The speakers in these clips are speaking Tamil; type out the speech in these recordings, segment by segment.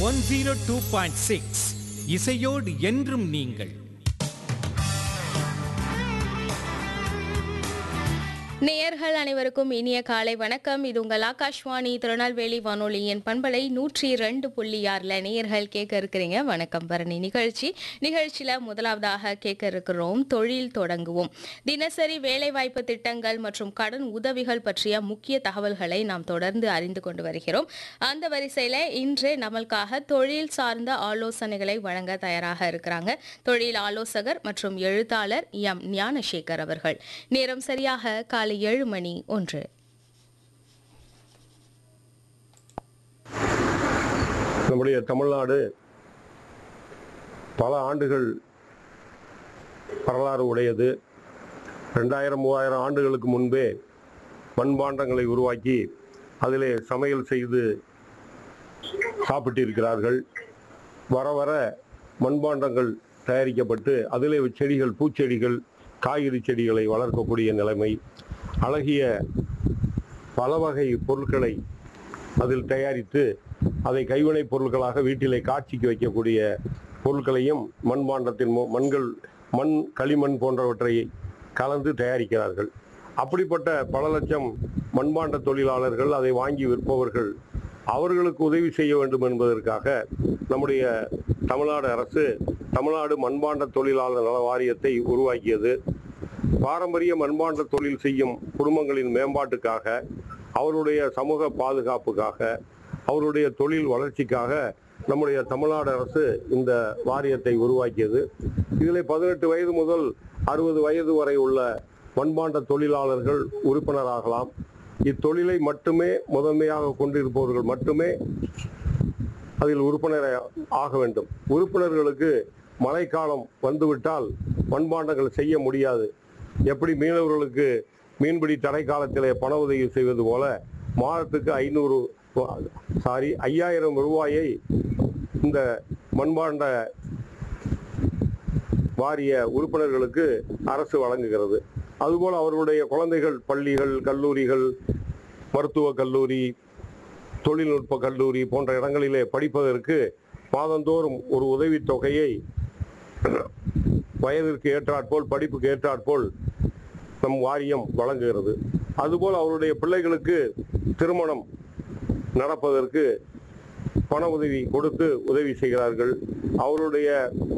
one zero two point six இசையோடு என்றும் நீங்கள் நேயர்கள் அனைவருக்கும் இனிய காலை வணக்கம் இது உங்கள் ஆகாஷ்வாணி திருநெல்வேலி வானொலியின் பண்பலை நூற்றி ரெண்டு புள்ளி ஆறில் நேயர்கள் கேட்க இருக்கிறீங்க வணக்கம் பரணி நிகழ்ச்சி நிகழ்ச்சியில் முதலாவதாக கேட்க இருக்கிறோம் தொழில் தொடங்குவோம் தினசரி வேலைவாய்ப்பு திட்டங்கள் மற்றும் கடன் உதவிகள் பற்றிய முக்கிய தகவல்களை நாம் தொடர்ந்து அறிந்து கொண்டு வருகிறோம் அந்த வரிசையில் இன்று நம்மளுக்காக தொழில் சார்ந்த ஆலோசனைகளை வழங்க தயாராக இருக்கிறாங்க தொழில் ஆலோசகர் மற்றும் எழுத்தாளர் எம் ஞானசேகர் அவர்கள் நேரம் சரியாக காலை ஏழு மணி ஒன்று நம்முடைய தமிழ்நாடு பல ஆண்டுகள் வரலாறு உடையது ரெண்டாயிரம் மூவாயிரம் ஆண்டுகளுக்கு முன்பே மண்பாண்டங்களை உருவாக்கி அதிலே சமையல் செய்து சாப்பிட்டிருக்கிறார்கள் வர வர மண்பாண்டங்கள் தயாரிக்கப்பட்டு அதிலே செடிகள் பூச்செடிகள் காய்கறி செடிகளை வளர்க்கக்கூடிய நிலைமை அழகிய பல வகை பொருட்களை அதில் தயாரித்து அதை கைவினைப் பொருட்களாக வீட்டிலே காட்சிக்கு வைக்கக்கூடிய பொருட்களையும் மண்பாண்டத்தின் மூ- மண்கள் மண் களிமண் போன்றவற்றை கலந்து தயாரிக்கிறார்கள் அப்படிப்பட்ட பல லட்சம் மண்பாண்ட தொழிலாளர்கள் அதை வாங்கி விற்பவர்கள் அவர்களுக்கு உதவி செய்ய வேண்டும் என்பதற்காக நம்முடைய தமிழ்நாடு அரசு தமிழ்நாடு மண்பாண்ட தொழிலாளர் நல வாரியத்தை உருவாக்கியது பாரம்பரிய மண்பாண்ட தொழில் செய்யும் குடும்பங்களின் மேம்பாட்டுக்காக அவருடைய சமூக பாதுகாப்புக்காக அவருடைய தொழில் வளர்ச்சிக்காக நம்முடைய தமிழ்நாடு அரசு இந்த வாரியத்தை உருவாக்கியது இதில் பதினெட்டு வயது முதல் அறுபது வயது வரை உள்ள மண்பாண்ட தொழிலாளர்கள் உறுப்பினராகலாம் இத்தொழிலை மட்டுமே முதன்மையாக கொண்டிருப்பவர்கள் மட்டுமே அதில் உறுப்பினர் ஆக வேண்டும் உறுப்பினர்களுக்கு மழைக்காலம் வந்துவிட்டால் மண்பாண்டங்கள் செய்ய முடியாது எப்படி மீனவர்களுக்கு மீன்பிடி தடை காலத்திலே பண உதவி செய்வது போல மாதத்துக்கு ஐநூறு சாரி ஐயாயிரம் ரூபாயை இந்த மண்பாண்ட வாரிய உறுப்பினர்களுக்கு அரசு வழங்குகிறது அதுபோல் அவர்களுடைய குழந்தைகள் பள்ளிகள் கல்லூரிகள் மருத்துவக் கல்லூரி தொழில்நுட்ப கல்லூரி போன்ற இடங்களிலே படிப்பதற்கு மாதந்தோறும் ஒரு உதவித் தொகையை வயதிற்கு ஏற்றாற்போல் படிப்புக்கு ஏற்றாற்போல் நம் வாரியம் வழங்குகிறது அதுபோல் அவருடைய பிள்ளைகளுக்கு திருமணம் நடப்பதற்கு பண உதவி கொடுத்து உதவி செய்கிறார்கள் அவருடைய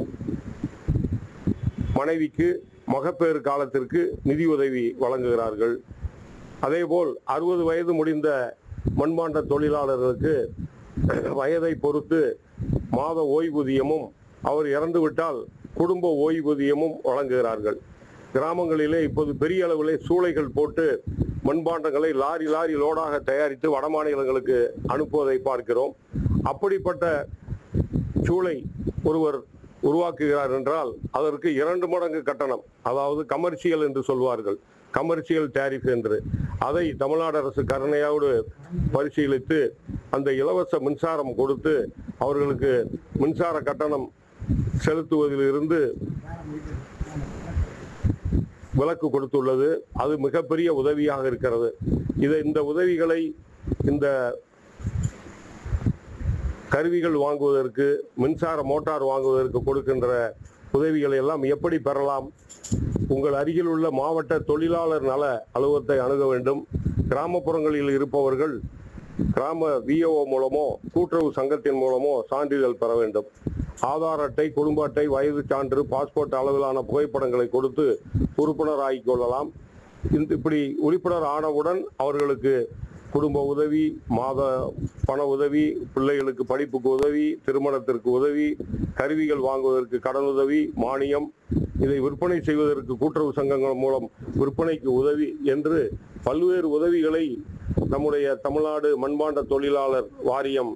மனைவிக்கு மகப்பேறு காலத்திற்கு நிதி உதவி வழங்குகிறார்கள் அதேபோல் அறுபது வயது முடிந்த மண்பாண்ட தொழிலாளர்களுக்கு வயதை பொறுத்து மாத ஓய்வூதியமும் அவர் இறந்துவிட்டால் குடும்ப ஓய்வூதியமும் வழங்குகிறார்கள் கிராமங்களிலே இப்போது பெரிய அளவிலே சூளைகள் போட்டு மண்பாண்டங்களை லாரி லாரி லோடாக தயாரித்து வடமாநிலங்களுக்கு அனுப்புவதை பார்க்கிறோம் அப்படிப்பட்ட சூளை ஒருவர் உருவாக்குகிறார் என்றால் அதற்கு இரண்டு மடங்கு கட்டணம் அதாவது கமர்ஷியல் என்று சொல்வார்கள் கமர்ஷியல் டேரிஃப் என்று அதை தமிழ்நாடு அரசு கருணையோடு பரிசீலித்து அந்த இலவச மின்சாரம் கொடுத்து அவர்களுக்கு மின்சார கட்டணம் செலுத்துவதிலிருந்து விலக்கு கொடுத்துள்ளது அது மிகப்பெரிய உதவியாக இருக்கிறது இதை இந்த உதவிகளை இந்த கருவிகள் வாங்குவதற்கு மின்சார மோட்டார் வாங்குவதற்கு கொடுக்கின்ற உதவிகளை எல்லாம் எப்படி பெறலாம் உங்கள் அருகில் உள்ள மாவட்ட தொழிலாளர் நல அலுவலகத்தை அணுக வேண்டும் கிராமப்புறங்களில் இருப்பவர்கள் கிராம விஓ மூலமோ கூட்டுறவு சங்கத்தின் மூலமோ சான்றிதழ் பெற வேண்டும் ஆதார் அட்டை குடும்ப அட்டை வயது சான்று பாஸ்போர்ட் அளவிலான புகைப்படங்களை கொடுத்து உறுப்பினர் ஆகிக் கொள்ளலாம் இந்த இப்படி உறுப்பினர் ஆனவுடன் அவர்களுக்கு குடும்ப உதவி மாத பண உதவி பிள்ளைகளுக்கு படிப்புக்கு உதவி திருமணத்திற்கு உதவி கருவிகள் வாங்குவதற்கு கடன் உதவி மானியம் இதை விற்பனை செய்வதற்கு கூட்டுறவு சங்கங்கள் மூலம் விற்பனைக்கு உதவி என்று பல்வேறு உதவிகளை நம்முடைய தமிழ்நாடு மண்பாண்ட தொழிலாளர் வாரியம்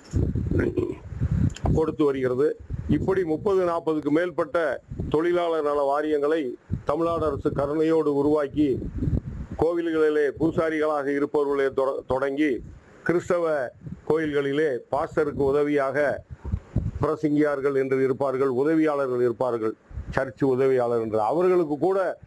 கொடுத்து வருகிறது இப்படி முப்பது நாற்பதுக்கு மேற்பட்ட தொழிலாளர் நல வாரியங்களை தமிழ்நாடு அரசு கருணையோடு உருவாக்கி கோவில்களிலே பூசாரிகளாக இருப்பவர்களே தொட- தொடங்கி கிறிஸ்தவ கோயில்களிலே பாஸ்டருக்கு உதவியாக பிரசங்கியார்கள் என்று இருப்பார்கள் உதவியாளர்கள் இருப்பார்கள் சர்ச் உதவியாளர் என்று அவர்களுக்கு கூட